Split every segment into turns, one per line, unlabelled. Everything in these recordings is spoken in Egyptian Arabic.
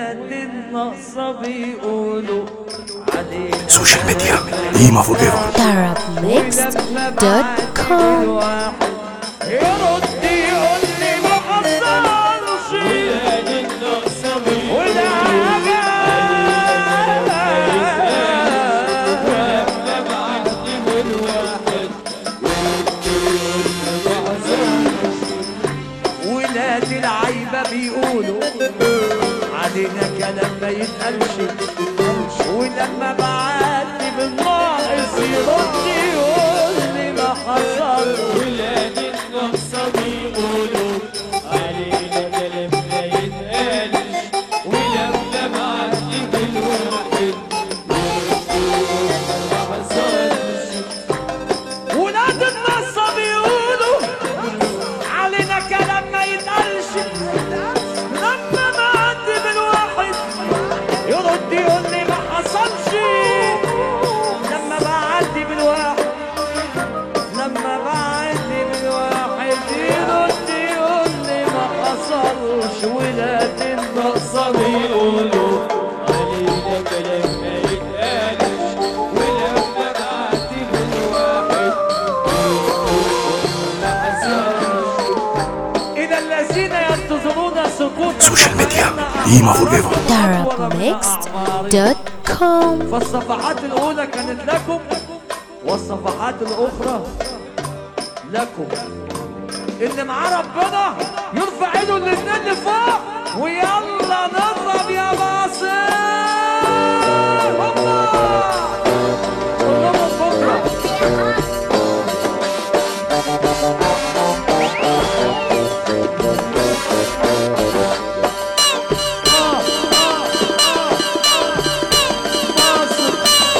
ولاد النقصة بيقولوا علينا
سوشيال ميديا قيمة فور ايفر
arabmixed.com
يرد يقول لي ما حصلش ولا ولاد العيبة بيقولوا علينا كلام ما يتقالش ولما بعدي بالناقص يرد يقول لي ما حصل
ولاد النقصة بيقولوا علينا كلام ما يتقالش ولما معدي بالواحد ما حصلش
ولاد النصة بيقولوا علينا كلام ما يتقالش لما بعدي بالواحد يرد يقول لي ما حصلش لما بعدي بالواحد لما بعدي بالواحد يرد يقول لي ما حصلش ولاد النصة بيقولوا
علينا كلام ما يتقالش ولما معدي بالواحد ما حصلش
إلى الذين ينتظرون سقوط
سوشيال ميديا قيمة فور ايفر
arabmixed.com
فالصفحات الأولى كانت لكم والصفحات الأخرى لكم اللي معاه ربنا يرفع ايده الاتنين لفوق ويلا نضرب يا باصر هوبا كلهم بكره باصر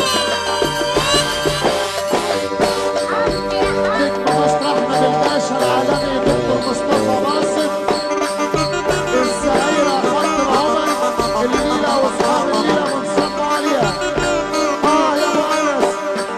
نجم مصر احمد الباشا العالمي دكتور مصطفى باسط الزهيرة خط العمر الليلة واصحاب الليلة بنصب عليها اه يا ابو انس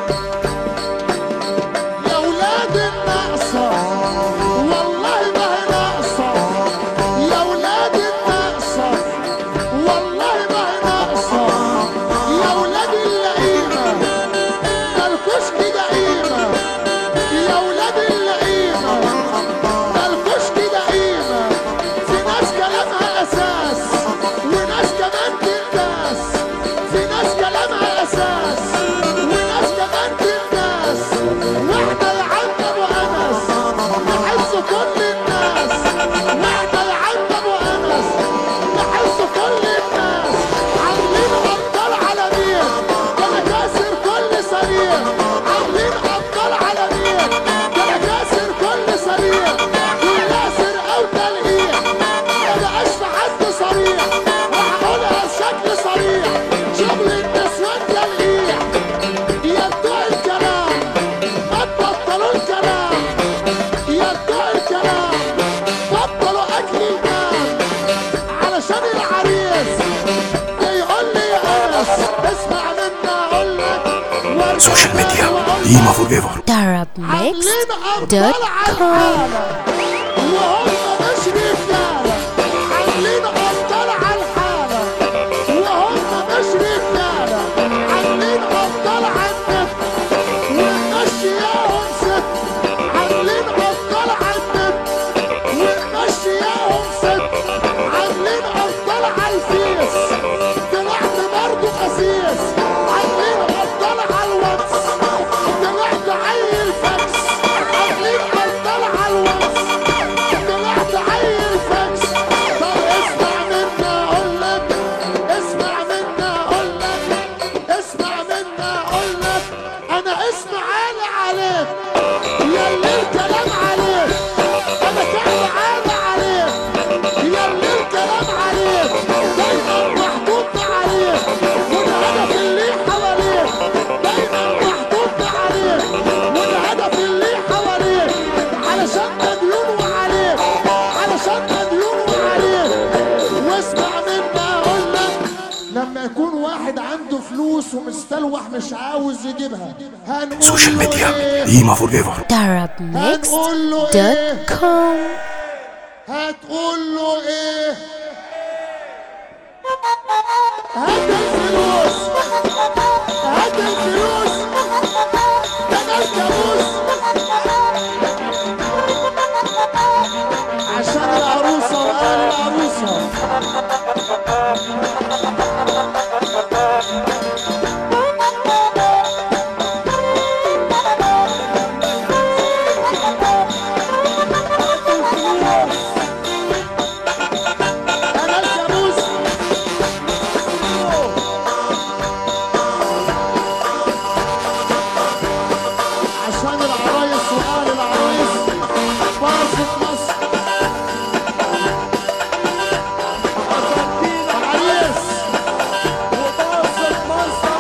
يا ولاد الناقصة والله ما هي ناقصة يا ولاد الناقصة والله ما هي ناقصة يا ولاد اللئيمة ده الكشك ده قيمة يا ولاد اللئيمة ده الكشك ده قيمة في ناس كلامها أساس وناس كمان تلباس في ناس كلامها أساس وناس كمان تلباس واحدة لعند أبو أنس نحس كل الناس واحدة لعند أبو أنس نحس كل الناس عاملين أبطال عالمين ده أنا كاسر كل سرير عاملين أبطال عالمين ده أنا كاسر كل سرير والياسر أو تلقيح ما بقاش في حد صريح وهقولها بشكل صريح شغل النسوان تلقيح يا بتوع الكلام ما تبطلوا الكلام يا بتوع الكلام بطلوا أكل المال علشان العريس يقول لي يا أنس اسمع منا أقول لك
سوشيال ميديا قيمة فور ايفر
عاملين أبطال على
arabmixed.com
الحالة وهم مش رجالة عاملين أبطال على الحالة وهم مش رجالة عاملين أبطال على النت ومشياهم ست عاملين أبطال على النت ومشياهم ست عاملين أبطال على الفيس طلعت برضه خسيس عاملين أبطال على الواتس طلعت عيل فاكس عاملين أبطال على الواتس طلعت عيل فاكس طب اسمع منا أقول لك اسمع منا أقول لك اسمع منا أقول لك أنا اسمي عالي عليك يا اللي الكلام عليك أنا كعب عالي عليك يا اللي الكلام عليك دايما محطوط عليك والهدف اللي حواليك دايما محطوط عليك والهدف اللي حواليك علشان مديون وعليك علشان مديون وعليك واسمع مني اقول لك لما يكون واحد عنده فلوس ومستلوح مش عاوز يجيبها هنقول
سوشيال
له
ميديا
إيه؟
قيمة فور ايفر
هنقول له ايه
arabmixed.com
هتقول له ايه هات الفلوس هات الفلوس كمان كابوس عشان العروسة وأهل العروسة كمان كابوس عشان العرايس واهل العرايس باصت مصر عريس
وباصت مصر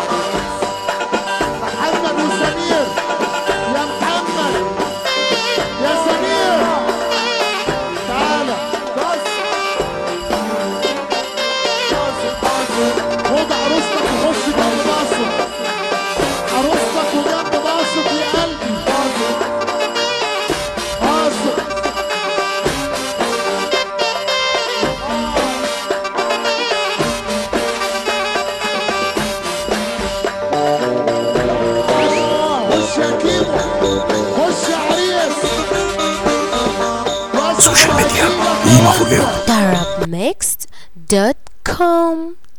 محمد وسمير يا محمد يا سمير تعالى خد عروستك وخش جنب باصت عروستك وجنب باصت يا قلبي باصت خش يا كيمو خش يا عريس باصت
Social media.
وعريس.
Lima Forever.
Arabmixed.com